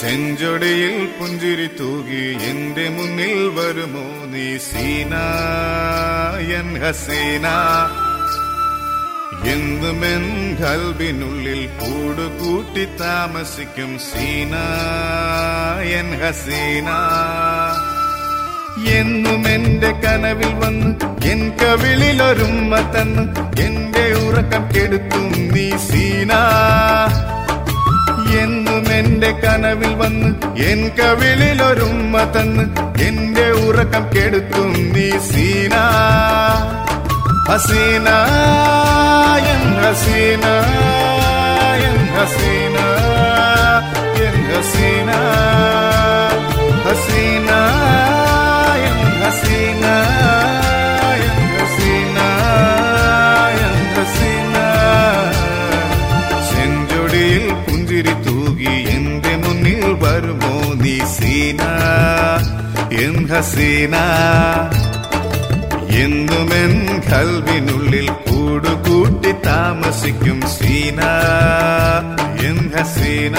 ചെഞ്ചൊടിയിൽ പുഞ്ചിരി തൂകി എന്റെ മുന്നിൽ വരുമോ നീ സീന എൻ ഹസീന എന്നുമെൻ കൽബിനുള്ളിൽ കൂടുകൂട്ടി താമസിക്കും സീന എൻ ഹസീന എന്നും എന്റെ കനവിൽ വന്ന് എൻ കവിളിലൊരുമ്മ തന്ന് എന്റെ ഉറക്കം കെടുത്തും നീ സീന എന്നും എന്റെ കനവിൽ വന്ന് എൻ കവിളിലൊരുമ്മ തന്ന് എന്റെ ഉറക്കം കെടുത്തും നീ സീന ഹസീന എൻ ഹസീന എൻ ഹസീന എൻ ഹസീന ഹസീന എൻ ഹസീന എൻ ഹസീന എൻ ഹസീന ചെഞ്ചൊടിയിൽ പുഞ്ചിരി തൂകി എന്റെ മുന്നിൽ വരുമോ നീ സീന എൻ ഹസീന എന്നുമെൻ കൽവിനുള്ളിൽ കൂടുകൂട്ടി താമസിക്കും സീന എൻ ഹസീന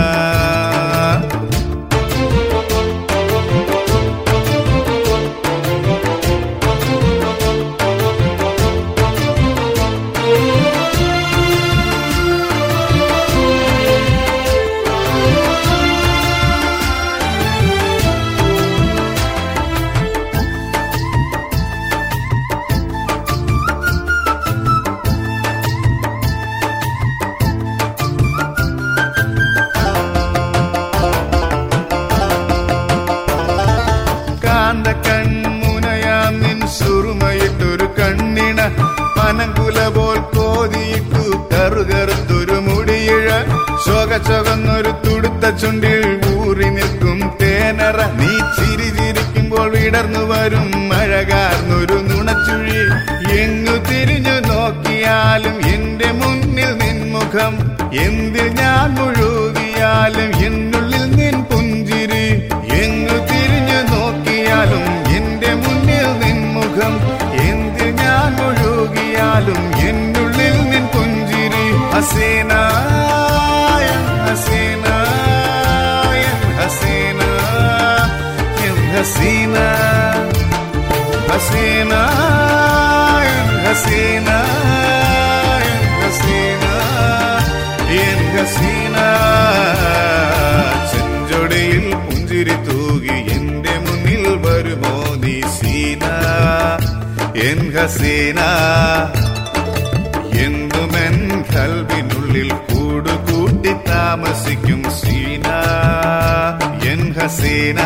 കാന്ത കൺമുനയാം നിൻ സുറുമയിട്ടൊരു കണ്ണിണ പനങ്കുല പോൽ കോതിയിട്ടു കറുകറുത്തൊരു മുടിയിഴ ശോക ചൊകന്നൊരു തുടുത്ത ചുണ്ടിൽ ഊറി നിൽക്കും തേനറ നീ ചിരി ചിരിക്കുമ്പോൾ വിടർന്നു വരും മഴകാർന്നൊരു നുണച്ചുഴി എങ്ങു തിരിഞ്ഞു നോക്കിയാലും എന്റെ മുന്നിൽ നിൻമുഖം എന്തിൽ ഞാൻ മുഴുകിയാലും എന്നുള്ളിൽ നിൻ പുഞ്ചിരി എങ്ങു തിരിഞ്ഞു നോക്കിയാലും എന്റെ മുന്നിൽ നിൻമുഖം എന്തിൽ ഞാൻ മുഴുകിയാലും എന്നുള്ളിൽ നിൻ പുഞ്ചിരി ഹസീന എൻ ഹസീന എൻ ഹസീന എൻ ഹസീന ഹസീന എൻ ഹസീന എൻ ഹസീന എൻ ഹസീന ചെഞ്ചൊടിയിൽ പുഞ്ചിരി തൂകി എന്റെ മുന്നിൽ വരുമോ നീ സീന എൻ ഹസീന എന്നുമെൻ കൽവിനുള്ളിൽ കൂടുകൂട്ടി താമസിക്കും സീന എൻ ഹസീന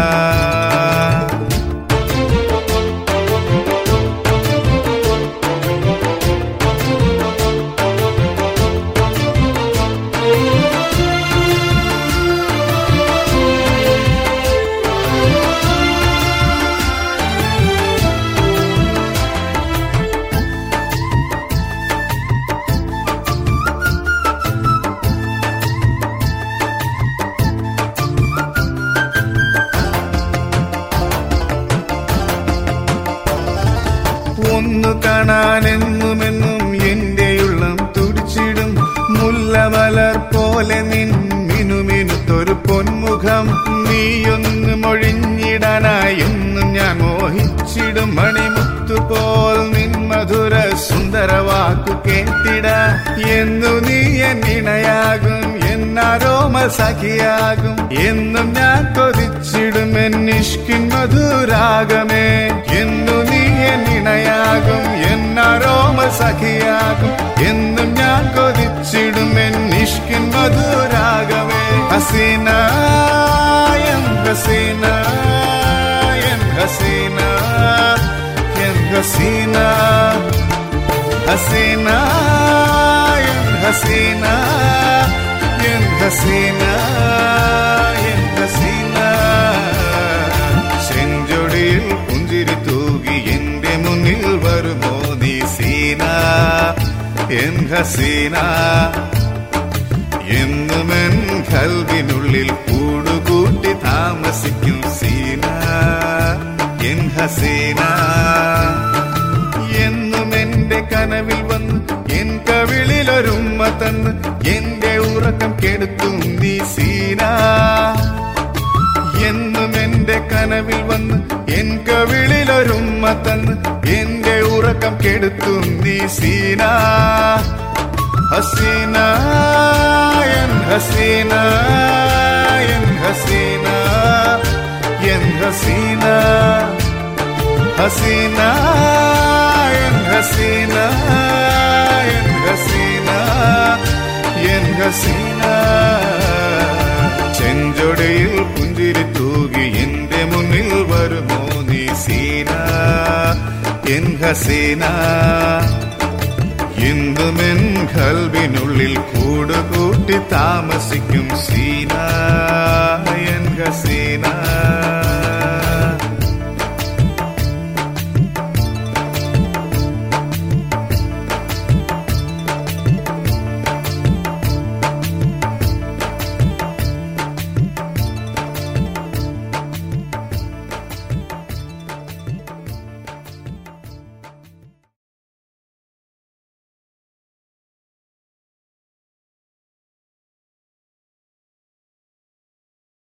ഒന്നു കാണാനെന്നുമെന്നും എന്റെ ഉള്ളം തുടിച്ചിടും മുല്ലമലർ പോലെ നിൻ മിനുമിനുത്തൊരു പൊന്മുഖം നീയൊന്ന് മൊഴിഞ്ഞിടാനായി എന്നും ഞാൻ മോഹിച്ചിടും മണിമുത്തു പോൽ നിൻ മധുര സുന്ദര വാക്കു കേട്ടിട എന്നു നീ എന്നിണയാകും എന്നാരോമ സഖിയാകും എന്നും ഞാൻ കൊതിച്ചിടും എന്നിഷ്കിൻ മധുരാഗമേ എന്നു നീ എന്നിണയാകും എന്നാരോമ സഖിയാകും എന്നും ഞാൻ കൊതിച്ചിടും എന്നിഷ്കിൻ മധുരാഗമേ ഹസീന എൻ ഹസീന എൻ ഹസീന എൻ ഹസീന ഹസീന എൻ ഹസീന എൻ ഹസീന എൻ ഹസീന ചെഞ്ചൊടിയിൽ പുഞ്ചിരി തൂകി എന്റെ മുന്നിൽ വരുമോ നീ സീന എൻ ഹസീന എന്നുമെൻ കൽവിനുള്ളിൽ കൂടുകൂട്ടി താമസിക്കും സീന എൻ ഹസീന എന്നും എന്റെ കനവിൽ വന്ന് എൻ കവിളിലൊരുമ്മ തന്ന് വന്ന് എന്റെ ഉറക്കം കെടുത്തും നീ സീന എന്നും എന്റെ കനവിൽ വന്ന് എൻ കവിളിലൊരുമ്മ തന്ന് എന്റെ ഉറക്കം കെടുത്തും നീ സീന ഹസീന എൻ ഹസീന എൻ ഹസീന എൻ ഹസീന ഹസീന എൻ ഹസീന എൻ ഹസീന എൻ ഹസീന ചെഞ്ചൊടയിൽ പുഞ്ചിരി തൂകി എന്റെ മുന്നിൽ വരുമോ നീ സീന എൻ ഹസീന ഇന്നുമെൻ കൽവിനുള്ളിൽ കൂടുകൂട്ടി താമസിക്കും സീന